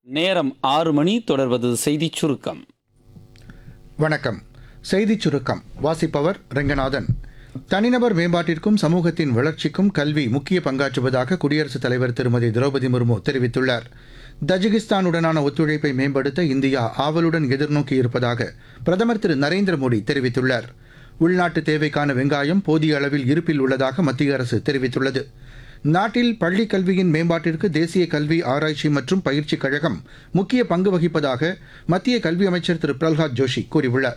நேரம் ஆறு மணி தொடர்வது செய்திச் சுருக்கம் வணக்கம் செய்திச் சுருக்கம் வாசிப்பவர் ரெங்கநாதன் தனிநபர் மேம்பாட்டிற்கும் சமூகத்தின் வளர்ச்சிக்கும் கல்வி முக்கிய பங்காற்றுவதாக குடியரசுத் தலைவர் திருமதி திரௌபதி முர்மு தெரிவித்துள்ளார் தஜிகிஸ்தானுடனான ஒத்துழைப்பை மேம்படுத்த இந்தியா ஆவலுடன் எதிர்நோக்கி இருப்பதாக பிரதமர் திரு நரேந்திர மோடி தெரிவித்துள்ளார் உள்நாட்டு தேவைக்கான வெங்காயம் போதிய அளவில் இருப்பில் உள்ளதாக மத்திய அரசு தெரிவித்துள்ளது நாட்டில் பள்ளிக் கல்வியின் மேம்பாட்டிற்கு தேசிய கல்வி ஆராய்ச்சி மற்றும் பயிற்சிக் கழகம் முக்கிய பங்கு வகிப்பதாக மத்திய கல்வி அமைச்சர் திரு பிரல்ஹாத் ஜோஷி கூறியுள்ளார்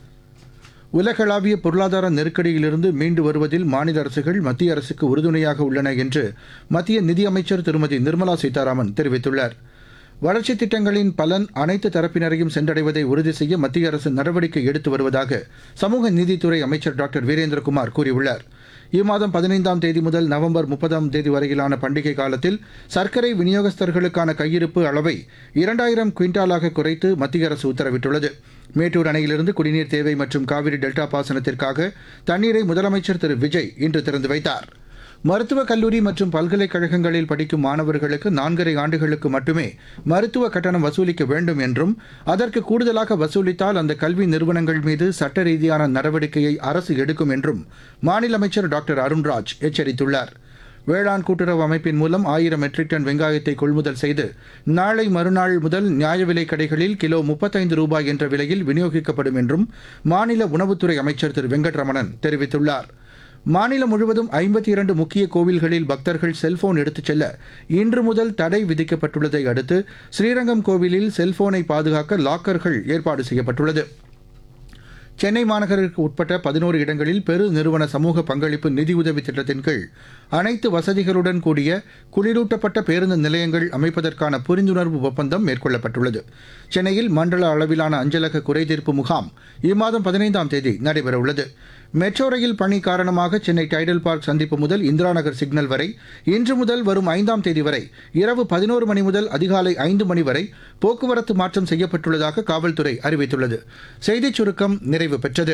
உலகளாவிய பொருளாதார நெருக்கடியிலிருந்து மீண்டு வருவதில் மாநில அரசுகள் மத்திய அரசுக்கு உறுதுணையாக உள்ளன என்று மத்திய நிதியமைச்சர் திருமதி நிர்மலா சீதாராமன் தெரிவித்துள்ளார் வளர்ச்சித் திட்டங்களின் பலன் அனைத்து தரப்பினரையும் சென்றடைவதை உறுதி செய்ய மத்திய அரசு நடவடிக்கை எடுத்து வருவதாக சமூக நீதித்துறை அமைச்சர் டாக்டர் வீரேந்திரகுமார் கூறியுள்ளார் இம்மாதம் பதினைந்தாம் தேதி முதல் நவம்பர் முப்பதாம் தேதி வரையிலான பண்டிகை காலத்தில் சர்க்கரை விநியோகஸ்தர்களுக்கான கையிருப்பு அளவை இரண்டாயிரம் குவிண்டாலாக குறைத்து மத்திய அரசு உத்தரவிட்டுள்ளது மேட்டூர் அணையிலிருந்து குடிநீர் தேவை மற்றும் காவிரி டெல்டா பாசனத்திற்காக தண்ணீரை முதலமைச்சர் திரு விஜய் இன்று திறந்து வைத்தார் மருத்துவக் கல்லூரி மற்றும் பல்கலைக்கழகங்களில் படிக்கும் மாணவர்களுக்கு நான்கரை ஆண்டுகளுக்கு மட்டுமே மருத்துவ கட்டணம் வசூலிக்க வேண்டும் என்றும் அதற்கு கூடுதலாக வசூலித்தால் அந்த கல்வி நிறுவனங்கள் மீது சட்ட ரீதியான நடவடிக்கையை அரசு எடுக்கும் என்றும் மாநில அமைச்சர் டாக்டர் அருண்ராஜ் எச்சரித்துள்ளார் வேளாண் கூட்டுறவு அமைப்பின் மூலம் ஆயிரம் மெட்ரிக் டன் வெங்காயத்தை கொள்முதல் செய்து நாளை மறுநாள் முதல் நியாய விலைக் கடைகளில் கிலோ முப்பத்தைந்து ரூபாய் என்ற விலையில் விநியோகிக்கப்படும் என்றும் மாநில உணவுத்துறை அமைச்சர் திரு வெங்கட்ரமணன் தெரிவித்துள்ளார் மாநிலம் முழுவதும் ஐம்பத்தி இரண்டு முக்கிய கோவில்களில் பக்தர்கள் செல்போன் எடுத்துச் செல்ல இன்று முதல் தடை விதிக்கப்பட்டுள்ளதை அடுத்து ஸ்ரீரங்கம் கோவிலில் செல்போனை பாதுகாக்க லாக்கர்கள் ஏற்பாடு செய்யப்பட்டுள்ளது சென்னை மாநகருக்கு உட்பட்ட பதினோரு இடங்களில் பெரு நிறுவன சமூக பங்களிப்பு நிதியுதவி திட்டத்தின் கீழ் அனைத்து வசதிகளுடன் கூடிய குளிரூட்டப்பட்ட பேருந்து நிலையங்கள் அமைப்பதற்கான புரிந்துணர்வு ஒப்பந்தம் மேற்கொள்ளப்பட்டுள்ளது சென்னையில் மண்டல அளவிலான அஞ்சலக குறைதீர்ப்பு முகாம் இம்மாதம் பதினைந்தாம் தேதி நடைபெறவுள்ளது மெட்ரோ ரயில் பணி காரணமாக சென்னை டைடல் பார்க் சந்திப்பு முதல் இந்திரா நகர் சிக்னல் வரை இன்று முதல் வரும் ஐந்தாம் தேதி வரை இரவு பதினோரு மணி முதல் அதிகாலை ஐந்து மணி வரை போக்குவரத்து மாற்றம் செய்யப்பட்டுள்ளதாக காவல்துறை அறிவித்துள்ளது செய்திச் சுருக்கம் நிறைவு பெற்றது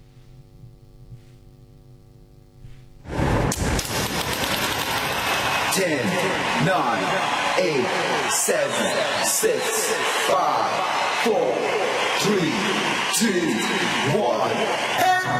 Ten, nine, eight, seven, six, five, four, three, two, one.